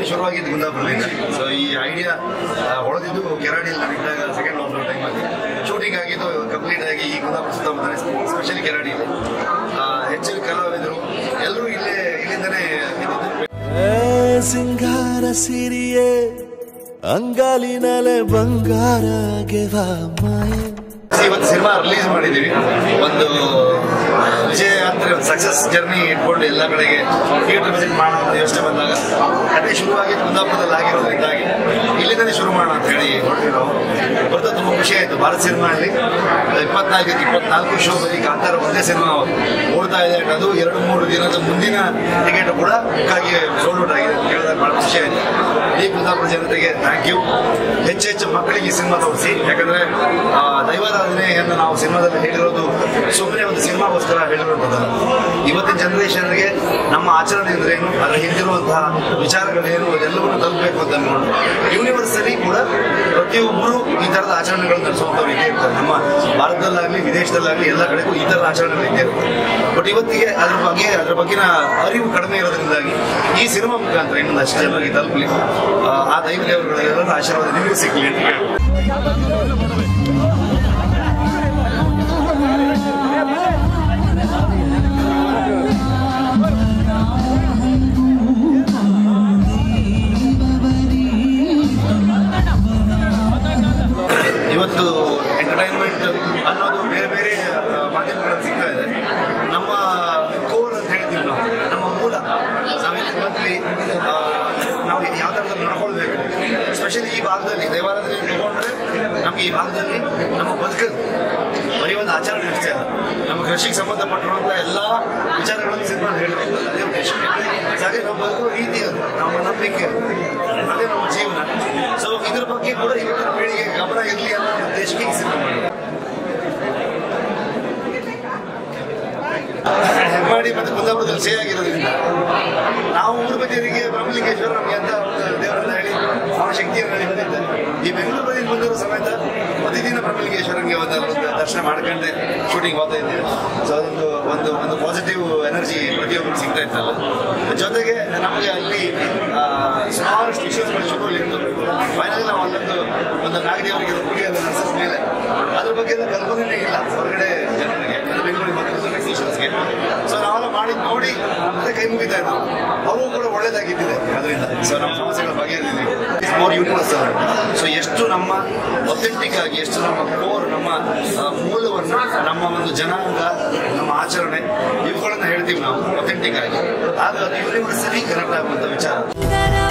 ಶುರುವಾಗಿದ್ದು ಕುಂದಾಪುರದಿಂದ ಸೊ ಈ ಐಡಿಯಾ ಹೊಳೆದಿದ್ದು ಕೆರಾಡಿಯಲ್ಲಿ ನಡೀತಾಗ ಸೆಕೆಂಡ್ ಲಾಕ್ಡೌನ್ ಟೈಮಲ್ಲಿ ಶೂಟಿಂಗ್ ಆಗಿದ್ದು ಕಂಪ್ಲೀಟ್ ಆಗಿ ಈ ಕುಂದಾಪುರ ಸುತ್ತಮುತ್ತ ಸ್ಪೆಷಲಿ ಕೆರಾಡಿಯಲ್ಲಿ ಆ, ಹೆಚ್ಚಿನ ಕಲಾವಿದರು ಎಲ್ಲರೂ ಇಲ್ಲೇ ಇಲ್ಲಿಂದನೇ ಇದ್ದಿದ್ದು ಏ ಸಿಂಗಾರ ಸಿರಿಯೇ ಅಂಗಾಲಿನಲೆ ಬಂಗಾರ ಗೆವ ಮಾಯೆ ಇವತ್ತು ಸಿನಿಮಾ ರಿಲೀಸ್ ಮಾಡಿದ್ದೀವಿ ಒಂದು ಆ, ವಿಜಯ ಯಾತ್ರೆ ಒಂದು ಸಕ್ಸಸ್ ಜರ್ನಿ ಇಟ್ಕೊಂಡು ಎಲ್ಲ ಕಡೆಗೆ ಥಿಯೇಟರ್ ವಿಸಿಟ್ ಮಾಡೋಣ ಅಂತ ಯೋಚನೆ ಬಂದಾಗ ಅದೇ ಶುರುವಾಗಿ ಕುಂದಾಪುರದಲ್ಲಿ ಆಗಿರೋದ್ರಿಂದಾಗಿ ಇಲ್ಲಿಂದನೇ ಶುರು ಮಾಡೋಣ ಅಂತ ಹೇಳಿ ಹೊರಟಿವಿ ನಾವು ಬರ್ತಾ ತುಂಬ ಖುಷಿ ಆಯಿತು ಭಾರತ್ ಸಿನಿಮಾ ಅಲ್ಲಿ ಇಪ್ಪತ್ನಾಲ್ಕಕ್ಕೆ ಇಪ್ಪತ್ನಾಲ್ಕು ಶೋದಲ್ಲಿ ಕಾಂತಾರ ಒಂದೇ ಸಿನಿಮಾ ಓಡ್ತಾ ಇದೆ ಅದು ಎರಡು ಮೂರು ದಿನದ ಮುಂದಿನ ಟಿಕೆಟ್ ಕೂಡ ಬುಕ್ಕಾಗಿ ಸೋಲ್ಡ್ ಔಟ್ ಆಗಿದೆ ಅಂತ ಹೇಳಿದಾಗ ಭಾಳ ಖುಷಿ ಆಯಿತು ಈ ಕುಂದಾಪುರ ಜನತೆಗೆ ಥ್ಯಾಂಕ್ ಯು ಹೆಚ್ಚು ಹೆಚ್ಚು ಮಕ್ಕಳಿಗೆ ಈ ಸಿನಿಮಾ ತೋರಿಸಿ ಯಾಕಂದ್ರೆ ಆ, ದೈವಾರಾಧನೆಯನ್ನು ನಾವು ಸಿನಿಮಾದಲ್ಲಿ ಹೇಳಿರೋದು ಸುಮ್ಮನೆ ಒಂದು ಸಿನಿಮಾಗೋಸ್ಕರ ಹೇಳಿರುವಂಥದ್ದಲ್ಲ ಇವತ್ತಿನ ಜನರೇಷನ್ಗೆ ನಮ್ಮ ಆಚರಣೆ ಅಂದ್ರೇನು ಅದರ ಹಿಂದಿರುವಂತಹ ವಿಚಾರಗಳೇನು ಅದೆಲ್ಲವನ್ನು ತಲುಪಬೇಕು ಅಂತ ಅನ್ಕೊಂಡು ಯೂನಿವರ್ಸಲ್ಲಿ ಕೂಡ ಪ್ರತಿಯೊಬ್ಬರು ಈ ಥರದ ಆಚರಣೆಗಳನ್ನು ನಡೆಸುವಂಥವ್ರು ಇದ್ದೇ ಇರ್ತಾರೆ ನಮ್ಮ ಭಾರತದಲ್ಲಾಗಲಿ ವಿದೇಶದಲ್ಲಾಗಲಿ ಎಲ್ಲ ಕಡೆಗೂ ಈ ಥರದ ಆಚರಣೆಗಳು ಇದ್ದೇ ಇರ್ತವೆ ಬಟ್ ಇವತ್ತಿಗೆ ಅದ್ರ ಬಗ್ಗೆ ಅದ್ರ ಬಗ್ಗಿನ ಅರಿವು ಕಡಿಮೆ ಇರೋದ್ರಿಂದಾಗಿ ಈ ಸಿನಿಮಾ ಮುಖಾಂತರ ಇನ್ನೊಂದು ಅಷ್ಟು ಜನರಿಗೆ ತಲುಪಲಿ ಆ, ಆ ದೈವ ದೇವರುಗಳೆಲ್ಲರ ಆಶೀರ್ವಾದ ನಿಮಗೂ ಸಿಗಲಿ ಅಂತ ಹೇಳಿ ಇವತ್ತು ಎಂಟರ್ಟೈನ್ಮೆಂಟ್ ಅನ್ನೋದು ಬೇರೆ ಬೇರೆ ಆ, ಮಾಧ್ಯಮಗಳಲ್ಲಿ ಸಿಗ್ತಾ ಇದೆ ನಮ್ಮ ಕೋರ್ ಅಂತ ಹೇಳ್ತೀವಿ ನಾವು ನಮ್ಮ ಮೂಲ ನಾವೆಲ್ಲಿ ಬಂದ್ವಿ ಆ, ನಾವು ಯಾವ ಥರದಲ್ಲಿ ನಡ್ಕೊಳ್ಬೇಕು ಸ್ಪೆಷಲಿ ಈ ಭಾಗದಲ್ಲಿ ದೇವಾಲಯದಲ್ಲಿ ತಗೊಂಡ್ರೆ ನಮ್ಗೆ ಈ ಭಾಗದಲ್ಲಿ ನಮ್ಮ ಬದುಕದು ಬರೀ ಒಂದು ಆಚರಣೆ ಅಷ್ಟೇ ಅಲ್ಲ ನಮ್ಮ ಕೃಷಿಗೆ ಸಂಬಂಧಪಟ್ಟಿರುವಂಥ ಎಲ್ಲ ವಿಚಾರಗಳನ್ನು ಸಿನಿಮಾ ಹೇಳಬೇಕು ಅದೇ ಉದ್ದೇಶ ಹಾಗೆ ನಮ್ಮ ಬದುಕುವ ರೀತಿ ಅದು ನಮ್ಮ ನಂಬಿಕೆ ಅದು. ಅದೇ ನಮ್ಮ ಜೀವನ ಸೊ ಇದ್ರ ಬಗ್ಗೆ ಕೂಡ ಇವತ್ತಿನ ಪೀಳಿಗೆ ಗಮನ ಇರಲಿ ಅನ್ನೋ ಒಂದು ಉದ್ದೇಶಕ್ಕೆ ಈ ಸಿನಿಮಾ ಮಾಡಿದ್ದು. ಹೆಮ್ಮಾಡಿ ಮತ್ತು ಕುಂದಾಪುರದಲ್ಲಿ ಸೇ ಆಗಿರೋದ್ರಿಂದ ನಾವು ಊರು ಬದಿಯರಿಗೆ ಬ್ರಹ್ಮಲಿಂಗೇಶ್ವರ ನಮಗೆ ಅಂತ ಒಂದು ದೇವರನ್ನ ಹೇಳಿ ಅವನ ಶಕ್ತಿಯನ್ನು ಹೇಳಿ ಬಂದಿದ್ದೆ ಈ ಬೆಂಗಳೂರು ಬದಿಯಲ್ಲಿ ಬಂದಿರೋ ಸಮೇತ ಪ್ರತಿದಿನ ಬ್ರಹ್ಮಲಿಂಗೇಶ್ವರಂಗೆ ಒಂದು ಒಂದು ದರ್ಶನ ಮಾಡ್ಕೊಂಡೆ ಶೂಟಿಂಗ್ ಹೋಗ್ತಾ ಇದ್ದೇವೆ ಸೊ ಅದೊಂದು ಒಂದು ಒಂದು ಪಾಸಿಟಿವ್ ಎನರ್ಜಿ ಪ್ರತಿಯೊಬ್ಬರು ಸಿಗ್ತಾ ಇತ್ತಲ್ಲ ಜೊತೆಗೆ ನಮಗೆ ಅಲ್ಲಿ ಆ, ಸುಮಾರಷ್ಟು ವಿಷಯಗಳು ಶುರುವಲ್ಲಿತ್ತು ಫೈನಲ್ ನಾವು ಅಲ್ಲೊಂದು ಒಂದು ನಾಗದೇವರಿಗೆ ಗುಡಿಯನ್ನು ನಡೆಸಿದ ಮೇಲೆ ಅದ್ರ ಬಗ್ಗೆ ಎಲ್ಲ ಕಲ್ಪನೆನೇ ಇಲ್ಲ ಹೊರಗಡೆ ಜನರಿಗೆ ಅದು ಬೆಂಗಳೂರಿಗೆ ಬಂದಿರೋ ಟೆಕ್ನಿಷಿಯನ್ಸ್ಗೆ ಸೊ ನಾವೆಲ್ಲ ಮಾಡಿ ನೋಡಿ ಮತ್ತೆ ಕೈ ಮುಗಿತಾ ಇದ್ರು ಅವರು ಕೂಡ ಒಳ್ಳೇದಾಗಿದ್ದಿದೆ ಅದರಿಂದ ಸೊ ನಮ್ಮ ಸಮಸ್ಯೆಗಳ ಬಗೆಹರಿದಿದೆ ಮೋರ್ ಯೂನಿವರ್ಸಲ್ ಸೊ ಎಷ್ಟು ನಮ್ಮ ಒಥೆಂಟಿಕ್ ಆಗಿ ಎಷ್ಟು ನಮ್ಮ ಕೋರ್ ನಮ್ಮ ಆ, ಮೂಲವನ್ನು ನಮ್ಮ ಒಂದು ಜನಾಂಗ ನಮ್ಮ ಆಚರಣೆ ಇವುಗಳನ್ನ ಹೇಳ್ತೀವಿ ನಾವು ಒಥೆಂಟಿಕ್ ಆಗಿ ಆಗ ಅದು ಯೂನಿವರ್ಸಲಿ ಕನೆಕ್ಟ್ ಆಗುವಂಥ ವಿಚಾರ ಇದರ